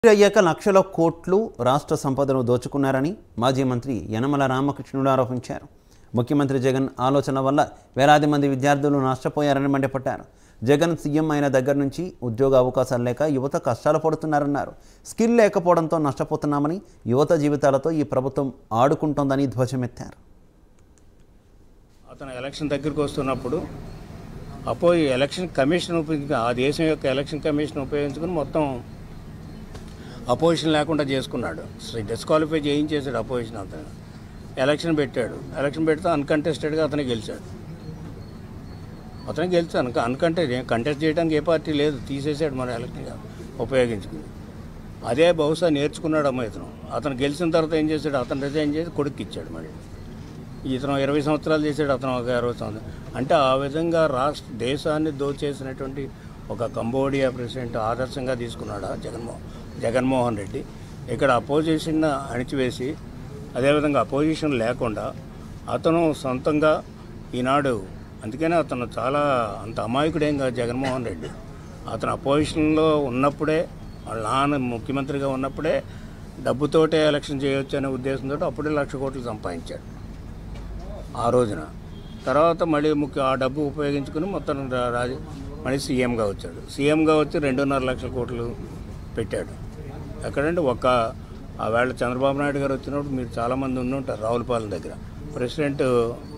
అయ్యాక లక్షల కోట్లు రాష్ట్ర సంపదను దోచుకున్నారని మాజీ మంత్రి యనమల రామకృష్ణుడు ఆరోపించారు ముఖ్యమంత్రి జగన్ ఆలోచన వల్ల వేలాది మంది విద్యార్థులు నష్టపోయారని మండిపడ్డారు జగన్ సీఎం అయిన దగ్గర నుంచి ఉద్యోగ అవకాశాలు లేక యువత కష్టాలు పడుతున్నారన్నారు స్కిల్ లేకపోవడంతో నష్టపోతున్నామని యువత జీవితాలతో ఈ ప్రభుత్వం ఆడుకుంటోందని ధ్వజమెత్తారు అతను ఎలక్షన్ దగ్గరికి వస్తున్నప్పుడు అపో ఈ ఎలక్షన్ కమిషన్ ఉపయోగించి ఆ దేశం యొక్క ఎలక్షన్ కమిషన్ ఉపయోగించుకుని మొత్తం అపోజిషన్ లేకుండా చేసుకున్నాడు డిస్క్వాలిఫై చేయించేసాడు అపోజిషన్ అతను ఎలక్షన్ పెట్టాడు ఎలక్షన్ పెడితే అన్కంటెస్టెడ్గా అతనే గెలిచాడు అతనే గెలిచాడు అన్ అన్కంటెస్ట్ కంటెస్ట్ చేయడానికి ఏ పార్టీ లేదు తీసేసాడు మన ఎలక్షన్గా ఉపయోగించుకుని అదే బహుశా నేర్చుకున్నాడు అమ్మ ఇతను అతను గెలిచిన తర్వాత ఏం చేశాడు అతను రిజైన్ చేసి కొడుకు ఇచ్చాడు మళ్ళీ ఇతను ఇరవై సంవత్సరాలు చేశాడు అతను ఒక ఇరవై సంవత్సరాలు అంటే ఆ విధంగా రాష్ట్ర దేశాన్ని దోచేసినటువంటి ఒక కంబోడియా ప్రెసిడెంట్ ఆదర్శంగా తీసుకున్నాడు ఆ జగన్మోహన్ జగన్మోహన్ రెడ్డి ఇక్కడ అపోజిషన్ అణిచివేసి అదేవిధంగా అపోజిషన్ లేకుండా అతను సొంతంగా ఈనాడు అందుకనే అతను చాలా అంత అమాయకుడేం కాదు జగన్మోహన్ రెడ్డి అతను అపోజిషన్లో ఉన్నప్పుడే వాళ్ళ నాన్న ముఖ్యమంత్రిగా ఉన్నప్పుడే డబ్బుతోటే ఎలక్షన్ చేయొచ్చు అనే ఉద్దేశంతో అప్పుడే లక్ష కోట్లు సంపాదించాడు ఆ రోజున తర్వాత మళ్ళీ ముఖ్య ఆ డబ్బు ఉపయోగించుకుని మొత్తం రా- రాజ మళ్ళీ సీఎంగా వచ్చాడు సీఎంగా వచ్చి రెండున్నర లక్షల కోట్లు పెట్టాడు ఎక్కడంటే ఒక ఆ వేళ చంద్రబాబు నాయుడు గారు వచ్చినప్పుడు మీరు చాలామంది ఉండి ఉంటారు రావులపాలెం దగ్గర ప్రెసిడెంట్